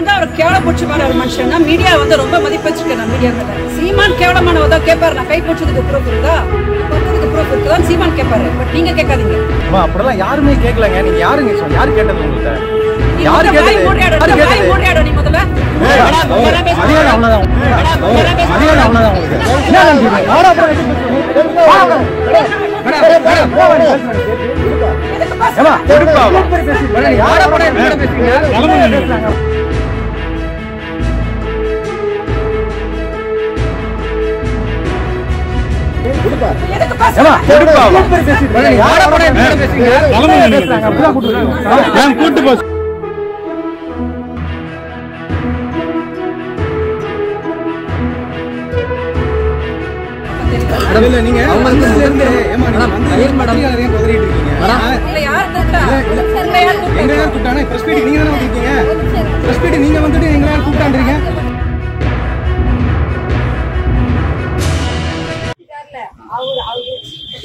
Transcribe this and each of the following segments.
சீமான் தான் அவர் கேவலப்பூச்சி மாதிரி ஒரு மனுஷன் மீடியா வந்து ரொம்ப மதிப்பு வச்சிருக்கேன் நான் மீடியா மேல சீமான் கேவலமானவதா கேட்பாரு நான் கை பிடிச்சதுக்கு ப்ரூஃப் இருக்குதா பத்ததுக்கு ப்ரூஃப் இருக்குதா சீமான் கேட்பாரு பட் நீங்க கேட்காதீங்க அம்மா அப்படிலாம் யாருமே கேட்கலங்க நீங்க யாருங்க சொன்ன யாரு கேட்டது உங்கள்கிட்ட நீ யாரு முதல்ல வாய் கேட்டது மூடியாடு, யாரு வாய் கேட்டது மூடியாடு நீ முதல்ல மரியாதை அவ்வளவுதான் மரியாதை அவ்வளவுதான் உங்களுக்கு என்ன நினைக்கிறீங்க? வாடா, அப்புறம் எப்படி பேசுவீங்க? வா, வா. மேடம், மேடம், போ, வாடி, பேசுறேன். ஏம்மா, எடுப்பா, வா. மேடம், நீங்க வாடா, போடா, எப்படி பேசுறீங்க? பேசுறாங்க. எதுக்கு பேச ஏம்மா, எடுப்பா, வா. மேடம், நீங்க வாடா, போடா, எப்படி பேசுறீங்க? பேசுறாங்க, அப்படிதான் கூப்பிட்டு கூட்டு போஸ் மேடம், இல்ல, நீங்க வந்ததுல இருந்து, ஏம்மா, நீங்க வந்ததுல இருந்து பத்திரிக்கையாளர் ஏன் குதறிட்டு இருக்கீங்க? இல்ல யார் கூப்பிட்டா இல்ல யார் கூப்பிட்டா எங்களை யார் கூப்பிட்டானே? press meeting நீங்க தானே வந்திருக்கீங்க? press meeting நீங்க வந்துட்டு எங்களை யார் கூப்பிட்டான்றீங்க? இருக்கார்ல, அவரு அவரு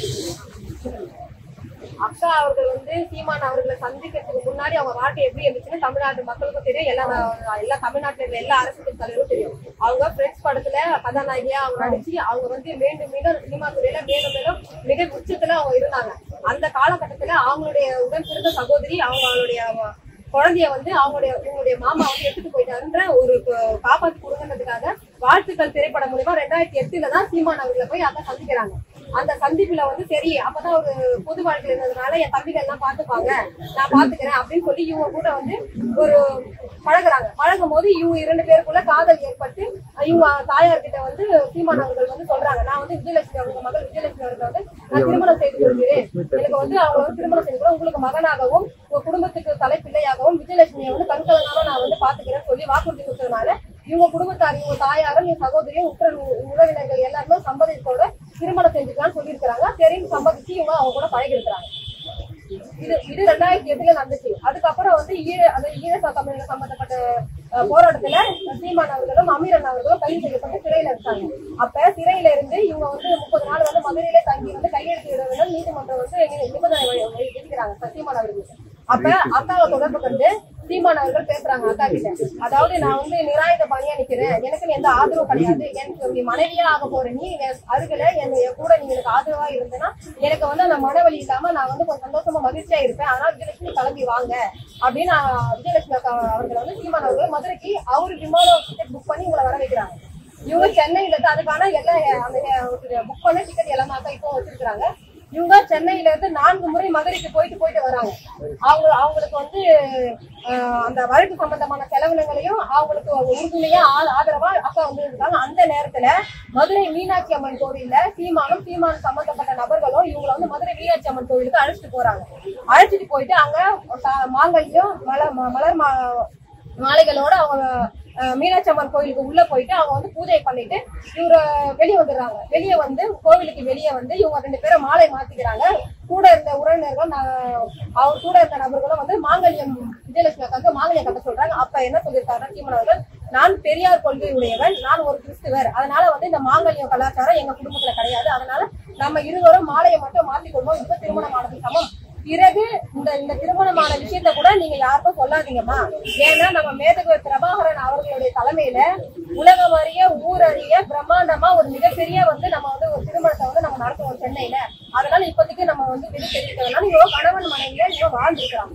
அக்கா அவர்கள் வந்து சீமான் அவர்களை சந்திக்கிறதுக்கு முன்னாடி அவங்க வாழ்க்கை எப்படி இருந்துச்சுன்னு தமிழ்நாட்டு மக்களுக்கும் தெரியும் எல்லா எல்லா தமிழ்நாட்டுல இருக்கிற எல்லா அரசியல் தலைவரும் தெரியும் அவங்க பிரெண்ட்ஸ் படத்துல கதாநாயகியா அவங்க நடிச்சு அவங்க வந்து மீண்டும் மீண்டும் சினிமா துறையில மேலும் மேலும் மிக உச்சத்துல அவங்க இருந்தாங்க அந்த காலகட்டத்துல அவங்களுடைய உடன் பிறந்த சகோதரி அவங்க அவங்களுடைய குழந்தைய வந்து அவங்களுடைய இவங்களுடைய மாமா வந்து எடுத்துட்டு போயிட்டாருன்ற ஒரு க- காப்பாத்தி கொடுக்கறதுக்காக வாழ்த்துக்கள் திரைப்படம் மூலியமா ரெண்டாயிரத்தி எட்டுல தான் சீமான் அவர்களை போய் அதான் சந்திக்கிறாங்க அந்த சந்திப்புல வந்து சரி அப்பதான் ஒரு பொது வாழ்க்கை இருந்ததுனால என் தம்பிகள் எல்லாம் பாத்துப்பாங்க நான் பாத்துக்கிறேன் அப்படின்னு சொல்லி இவங்க கூட வந்து ஒரு பழகுறாங்க பழகும் போது இவங்க இரண்டு பேருக்குள்ள காதல் ஏற்பட்டு இவங்க தாயார் கிட்ட வந்து சீமான் அவர்கள் வந்து சொல்றாங்க நான் வந்து விஜயலட்சுமி அவங்க மகள் விஜயலட்சுமி அவர்கள் வந்து நான் திருமணம் செய்து கொள்கிறேன் எனக்கு வந்து அவங்க வந்து திருமணம் செய்து கூட உங்களுக்கு மகனாகவும் உங்க குடும்பத்துக்கு தலைப்பிள்ளையாகவும் விஜயலட்சுமியை வந்து கண்கலனாக நான் வந்து பாத்துக்கிறேன்னு சொல்லி வாக்குறுதி கொடுத்ததுனால இவங்க குடும்பத்தார் இவங்க தாயாரும் என் சகோதரியும் உற்ற உ- உறவினர்கள் எல்லாருமே சம்மதத்தோட திருமணம் செஞ்சுக்கலாம்னு சொல்லியிருக்கிறாங்க சரின்னு சம்மதிச்சு இவங்க அவங்க கூட பழகி இருக்கிறாங்க இது இது ரெண்டாயிரத்தி எட்டுல நடந்துச்சு அதுக்கப்புறம் வந்து ஈழ அந்த ஈழ தமிழக சம்பந்தப்பட்ட அஹ், போராட்டத்துல சீமான் அவர்களும் அமீரன் அவர்களும் கைது செய்யப்பட்டு சிறையில இருக்காங்க அப்ப சிறையில இருந்து இவங்க வந்து முப்பது நாள் வந்து மதுரையிலே தங்கி வந்து கையெழுத்து இட வேண்டும் நீதிமன்றம் வந்து நி- நிபந்தனை வி- வி- விதிக்கிறாங்க சீமான் அவர்களுக்கு அப்ப அக்காவை தொடர்பு கொண்டு சீமான் அவர்கள் பேசுறாங்க அக்கா கிட்ட அதாவது நான் வந்து நிராயுத பணியா நிக்கிறேன் எனக்கு எந்த ஆதரவும் கிடையாது எனக்கு நீ மனைவியா ஆக போற நீ என் அருகில என் என் கூட நீ எனக்கு ஆதரவா இருந்தேன்னா எனக்கு வந்து அந்த மனவலி இல்லாம நான் வந்து கொஞ்சம் சந்தோஷமா மகிழ்ச்சியா இருப்பேன் அதனால விஜயலட்சுமி கிளம்பி வாங்க அப்படின்னு நான் விஜயலட்சுமி அக்கா அவர்கள் வந்து சீமான் அவர்கள் மதுரைக்கு அவரு விமானம் டிக்கெட் புக் பண்ணி உங்களை வர வைக்கிறாங்க இவங்க சென்னையில இருந்து அதுக்கான எல்லா அந்த புக் பண்ண டிக்கெட் எல்லாமே அக்கா இப்போ வச்சிருக்காங்க இவங்க சென்னையில இருந்து நான்கு முறை மதுரைக்கு போயிட்டு போயிட்டு வராங்க அவங்க அவங்களுக்கு வந்து ஆஹ், அந்த வழக்கு சம்பந்தமான செலவினங்களையும் அவங்களுக்கு உறுதுணையா ஆ- ஆதரவா அக்கா வந்து இருக்காங்க அந்த நேரத்துல மதுரை மீனாட்சி அம்மன் கோவில்ல சீமானும் சீமான் சம்பந்தப்பட்ட நபர்களும் இவங்களை வந்து மதுரை மீனாட்சி அம்மன் கோவிலுக்கு அழைச்சிட்டு போறாங்க அழைச்சிட்டு போயிட்டு அங்க த- மாங்கல்யம் மலர் ம- மலர் மா மாலைகளோட அவங்க அஹ், மீனாட்சி அம்மன் கோயிலுக்கு உள்ள போயிட்டு அவங்க வந்து பூஜை பண்ணிட்டு இவரு வெளியே வந்துடுறாங்க வெளியே வந்து கோவிலுக்கு வெளியே வந்து இவங்க ரெண்டு பேரும் மாலை மாத்திக்கிறாங்க கூட இருந்த உறவினர்கள் நான் அவர் கூட இருந்த நபர்களும் வந்து மாங்கல்யம் விஜயலட்சுமி அக்காவுக்கு மாங்கல்யம் கட்ட சொல்றாங்க அப்ப என்ன சொல்லியிருக்காருன்னா சீமன் அவர்கள் நான் பெரியார் கொள்கை உடையவன் நான் ஒரு கிறிஸ்துவர் அதனால வந்து இந்த மாங்கல்யம் கலாச்சாரம் எங்க குடும்பத்துல கிடையாது அதனால நம்ம இருவரும் மாலையை மட்டும் மாத்திக்கொள்வோம் இப்ப திருமணம் ஆனது சமம் பிறகு இந்த இந்த திருமணமான விஷயத்த கூட நீங்க யாருக்கும் சொல்லாதீங்கம்மா ஏன்னா நம்ம மேதகு பிரபாகரன் அவர்களுடைய தலைமையில உலகம் அறிய ஊரறிய பிரம்மாண்டமா ஒரு மிகப்பெரிய வந்து நம்ம வந்து ஒரு திருமணத்தை வந்து நம்ம நடத்துவோம் சென்னையில அதனால இப்போதைக்கு நம்ம வந்து வெளி தெரிவிக்கிறதுனால இவங்க கணவன் மனைவியா இவங்க வாழ்ந்துருக்காங்க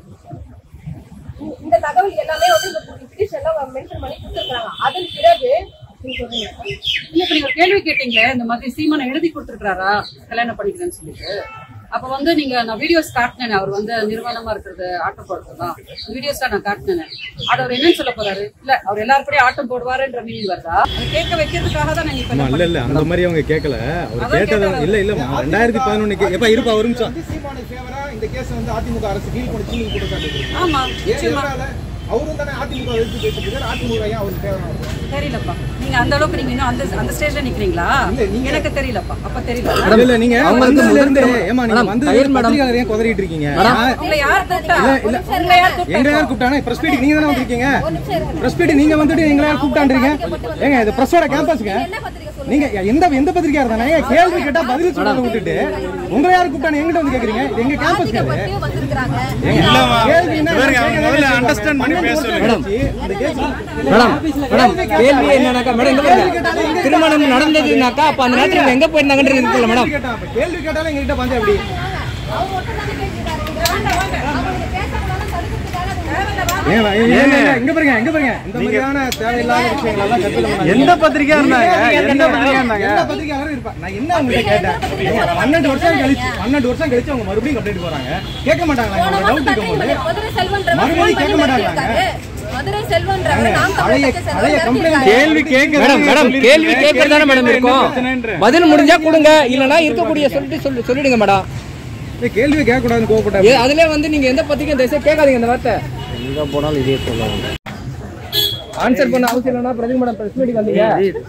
இந்த- இந்த தகவல் எல்லாமே வந்து இந்த பிடிஷன்ல மென்ஷன் பண்ணி கொடுத்துருக்காங்க அதன் பிறகு நீங்க சொல்றீங்க இல்ல இப்ப நீங்க ஒரு கேள்வி கேட்டீங்களே இந்த மாதிரி சீமானை எழுதி கொடுத்துருக்காரா கல்யாணம் பண்ணிக்கிறேன்னு சொல்லிட்டு அப்ப வந்து நீங்க நான் வீடியோஸ் காட்டினேன் அவர் வந்து நிர்வாணமா இருக்கிறது ஆட்டம் போடுறதுதான் வீடியோஸ் நான் காட்டினேன் அது அவர் என்னன்னு சொல்ல போறாரு இல்ல அவர் எல்லாரும் கூட ஆட்டம் போடுவாருன்ற மீனிங் வருதா அது கேட்க வைக்கிறதுக்காக தான் நீங்க இப்ப ஆமா, என்ன இல்ல இல்ல அந்த மாதிரி அவங்க கேட்கல அவர் அதான் கேட்டது கேட்டாரு. இல்ல இல்ல ரெண்டாயிரத்தி பதினொன்னு எப்ப இருப்பா ஒரு நிமிஷம் வந்து சீமானை ஃபேவரா இந்த கேஸ் வந்து அதிமுக அரசு டீல் பண்ணி நீங்க கொடுத்தாங்க ஆமா ஏன் நிச்சயமா எதனால அவரும் தானே அதிமுக எதிர்த்து பேசிட்டு இருக்காரு அதிமுக ஏன் அவருக்கு ஃபேவரா தெரியலப்பா நீங்க அந்த அளவுக்கு நீங்க இன்னும் அந்த அந்த ஸ்டேஜ்ல நிக்கிறீங்களா இல்ல, நீங்க- எனக்கு தெரியலப்பா அப்ப தெரியல இல்ல இல்ல நீங்க அவங்களுக்கு வந்ததுல இருந்து ஏமா நீங்க மேடம், வந்து கயிறு மேடம். பத்திரிகையாளர் ஏன் குதறிட்டு இருக்கீங்க உங்களை யார் கூப்பிட்டா இல்ல. உங்களை யார் எங்களை கூப்பிட்டா யார் கூப்பிட்டானே பிரஸ் மீட்டிங் நீங்க தானே வந்திருக்கீங்க பிரஸ் மீட்டிங் நீங்க வந்துட்டு எங்களை யார் கூப்பிட்டான்றீங்க ஏங்க இது பிரஸோட கேம்பஸ்ங்க என்ன பத்திரிக்கை நீங்க எந்த எந்த பத்திரிக்கையா இருந்தானே கேள்வி கேட்டா பதில் சொல்றத விட்டுட்டு உங்களை யாரு கூப்பிட்டானு எங்கிட்ட வந்து கேக்குறீங்க இது எங்க கேம்பஸ் பாதிக்கப்பட்டு வந்திருக்கிறாங்க கேள்வி என்ன இவருங்க, அவங்க கேட்கவே முதல்ல கேட்கல. understand பண்ணி பன்னெண்டு பேச வருஷம் சொல்லுங்க. கழிச்சு இந்த கேஸ் மேடம் மேடம் கேள்வி என்னன்னாக்கா மேடம் இங்க பாருங்க திருமணம் நடந்ததுனாக்கா அப்ப அந்த நேரத்துல இவங்க எங்க போயிருந்தாங்கன்றது இருக்குல்ல மேடம் கேள்வி கேட்டா, அப்ப கேள்வி கேட்டாலும் எங்ககிட்ட வந்து எப்படி அவங்க மட்டும் தானே கேட்கிறாங்க அவங்க பேசக்கூடாதுன்னு தடுக்கிறதுக்காக அது ஏன் ஏன் ஏன் ஏன் இங்க பாருங்க இங்க பாருங்க இந்த மாதிரியான தேவையில்லாத விஷயங்கள் எல்லாம் கருத்துல பண்ணாதீங்க. எந்த பத்திரிக்கையா இருந்தாங்க எந்த பத்திரிக்கையா இருந்தாங்க எந்த பத்திரிக்கையாளரும் இருப்பா நான் என்ன உங்ககிட்ட கேட்டேன் ஏங்க, பன்னெண்டு வருஷம் கழிச்சு பன்னெண்டு வருஷம் கழிச்சு அவங்க மறுபடியும் கம்ப்ளைண்ட் போறாங்க கேட்க மாட்டாங்களா போன டவுட் மாசம் இருக்கும் போது மதுரை செல்வன்றவர் மறுபடியும் phone கேட்க பண்ணி மாட்டாங்களாங்க? மிரட்டியிருக்காரு. மதுரை செல்வன்றவர் நாம் பழைய தமிழக பழைய செல்வன் கம்ப்ளைண்ட் கேள்வி கேட்க மேடம் மேடம் கேள்வி கேட்கறதானே மேடம் இருக்கும் பதில் முடிஞ்சா கொடுங்க இல்லனா இருக்கக்கூடிய சொல்லிட்டு சொல்லி சொல்லிடுங்க மேடம் கேள்வி கேட்க கூடாதுன்னு கோவப்பட்ட ஏ, அதுல வந்து நீங்க எந்த பத்திரிக்கை தயவுசெய்து கேட்காதீங்க இந்த வார்த்தை எங்க போனாலும் இதே சொல்லுவாங்க ஆன்சர் பண்ண அவசியம் இல்லைன்னா பிரதி மேடம் பிரஸ் மீட்டிங் வந்தீங்க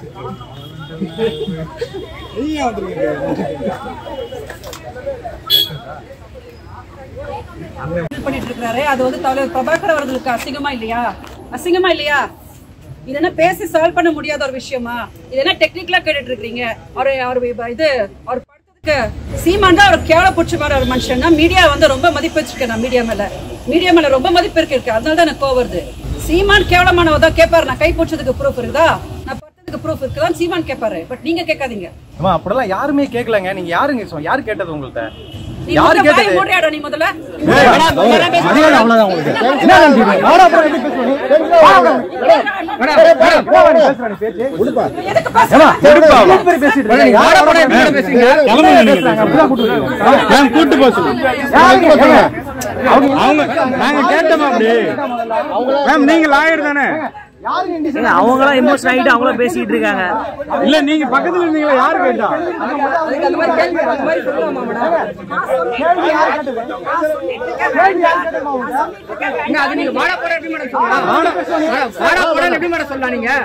இது பண்ணிட்டு இருக்காரு அது வந்து தலைவர் பிரபாகர் அவர்களுக்கு அசிங்கமா இல்லையா அசிங்கமா இல்லையா இது என்ன பேசி சால்வ் பண்ண முடியாத ஒரு விஷயமா இது என்ன டெக்னிக்கலா கேட்டுட்டு இருக்கீங்க அவர் அவர் இது அவர் படுத்ததுக்கு சீமான் தான் அவர் கேவல பிடிச்ச மாதிரி ஒரு மனுஷன் மீடியா வந்து ரொம்ப மதிப்பு வச்சிருக்கேன் நான் மீடியா மேல மீடியா மேல ரொம்ப மதிப்பு இருக்கு இருக்கு அதனால தான் எனக்கு கோவம் வருது சீமான் கேவலமானவ தான் கேட்பாரு நான் கை பிடிச்சதுக்கு ப்ரூஃப் இருக்குதா நான் படுத்ததுக்கு ப்ரூஃப் இருக்குதான் சீமான் கேட்பாரு பட் நீங்க கேட்காதீங்க அம்மா அப்படிலாம் யாருமே கேட்கலங்க நீங்க யாருங்க சொ- யாரு கேட்டது உங்கள்ட்ட நீ யாரு முதல்ல வாய் கேட்டது மூடியாடா நீ முதல்ல மரியாதை அவ்வளவுதான் உங்களுக்கு என்ன நினைக்கிறீங்க? வாடா, அப்புறம் எப்படி பேசுவ நீ? வாடா, மேடம், மேடம், போவா நீ பேசுற நீ பேச்சு. எதுக்கு பேச ஏம்மா, இவ்வளவு பேர் பேசிட்டு இருக்கீங்க. வாடா, போடா, எப்படி மேடம் பேசுறீங்க? கிளம்புங்க நீங்க. அப்படிதான் கூட்டு வரீங்க. மேம் கூட்டு போக சொல்லுங்க யாருக்கு போறீங்க? அவங்க அவங்க நாங்க கேட்டோமா அப்படி மேம் நீங்க லாயர் தானே யாருக்கு indecent? அவங்களாம் எமோஷன் ஆகிட்டு அவங்களும் பேசிட்டு இருக்காங்க இல்ல நீங்க பக்கத்துல இருந்தீங்களா யாரு கேட்டா அதுக்கு அந்த மாதிரி கேள்வி அந்த மாதிரி சொல்லலாமா மேடம் கேள்வி யாரு கேட்டது? கேள்வி யாரு கேட்டது உங்களுக்கு? என்ன அது நீங்க வாடா போடா எப்படி மேடம் சொல்லலாம் மேடம், வாடா போடா எப்படி மேடம் சொல்லலாம் நீங்க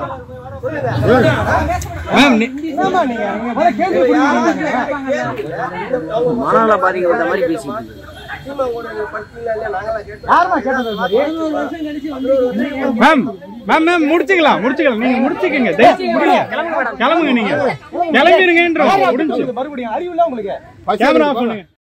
மேம் நீ- என்னம்மா நீங்க? நீங்க முதல்ல கேள்வி புரியுமா? மனநல பாதிக்கப்பட்ட மாதிரி பேசிட்டு இருக்காங்க. யாரும்மா கேட்டது இது மாதிரி? மேம் மேம் மேம் முடிச்சுக்கலாம் முடிச்சுக்கலாம் நீங்க முடிச்சுக்கங்க தயவு முடிங்க கிளம்புங்க நீங்க கிளம்பிருங்கன்ற முடிஞ்சு மறுபடியும் அறிவு இல்ல உங்களுக்கு கேமரா ஆஃப் பண்ணுங்க